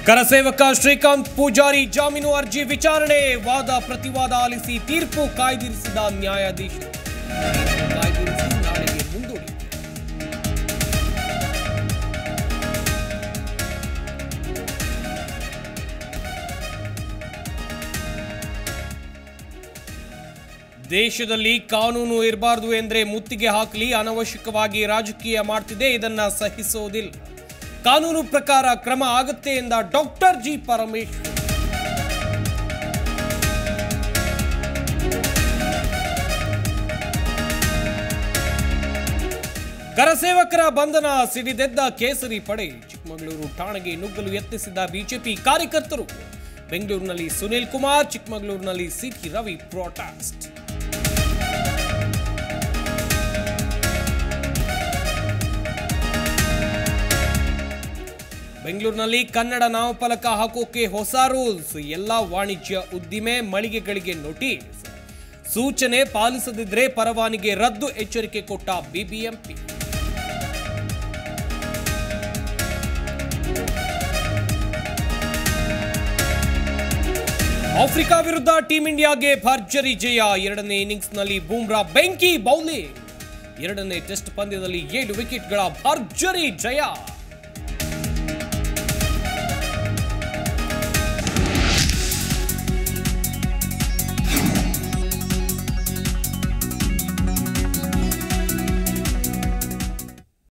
ಕರಸೇವಕ ಶ್ರೀಕಾಂತ್ ಪೂಜಾರಿ ಜಾಮೀನು ಅರ್ಜಿ ವಿಚಾರಣೆ ವಾದ ಪ್ರತಿವಾದ ಆಲಿಸಿ ತೀರ್ಪು ಕಾಯ್ದಿರಿಸಿದ ನ್ಯಾಯಾಧೀಶ ತೀರ್ಪು ಕಾಯ್ದಿರಿಸಿ ನಾಳೆಗೆ ಮುಂದೂಡಿ ದೇಶದಲ್ಲಿ ಕಾನೂನು ಇರಬಾರದು ಎಂದ್ರೆ ಮುತ್ತಿಗೆ ಹಾಕಲಿ ಅನವಶ್ಯಕವಾಗಿ ರಾಜಕೀಯ ಮಾಡ್ತಿದೆ ಇದನ್ನ ಸಹಿಸೋದಿಲ್ಲ ಕಾನೂನು ಪ್ರಕಾರ ಕ್ರಮ ಆಗುತ್ತೆ ಎಂದ ಡಾಕ್ಟರ್ ಜಿ ಪರಮೇಶ್ವರ್ ಕರಸೇವಕರ ಬಂಧನ ಸಿಡಿದೆದ್ದ ಕೇಸರಿ ಪಡೆ ಚಿಕ್ಕಮಗಳೂರು ಠಾಣೆಗೆ ನುಗ್ಗಲು ಯತ್ನಿಸಿದ ಬಿಜೆಪಿ ಕಾರ್ಯಕರ್ತರು ಬೆಂಗಳೂರಿನಲ್ಲಿ ಸುನೀಲ್ ಕುಮಾರ್ ಚಿಕ್ಕಮಗಳೂರಿನಲ್ಲಿ ಸಿಟಿ ರವಿ ಪ್ರೊಟೆಸ್ಟ್ ಬೆಂಗಳೂರಿನಲ್ಲಿ ಕನ್ನಡ ನಾಮಫಲಕ ಹಾಕೋಕೆ ಹೊಸ ರೂಲ್ಸ್ ಎಲ್ಲ ವಾಣಿಜ್ಯ ಉದ್ದಿಮೆ ಮಳಿಗೆಗಳಿಗೆ ನೋಟಿಸ್ ಸೂಚನೆ ಪಾಲಿಸದಿದ್ರೆ ಪರವಾನಿಗೆ ರದ್ದು ಎಚ್ಚರಿಕೆ ಕೊಟ್ಟ ಬಿಬಿಎಂಪಿ ಆಫ್ರಿಕಾ ವಿರುದ್ಧ ಟೀಂ ಇಂಡಿಯಾಗೆ ಭರ್ಜರಿ ಜಯ ಎರಡನೇ ಇನ್ನಿಂಗ್ಸ್ನಲ್ಲಿ ಬೂಮ್ರಾ ಬೆಂಕಿ ಬೌಲಿಂಗ್ ಎರಡನೇ ಟೆಸ್ಟ್ ಪಂದ್ಯದಲ್ಲಿ ಏಳು ವಿಕೆಟ್ಗಳ ಭರ್ಜರಿ ಜಯ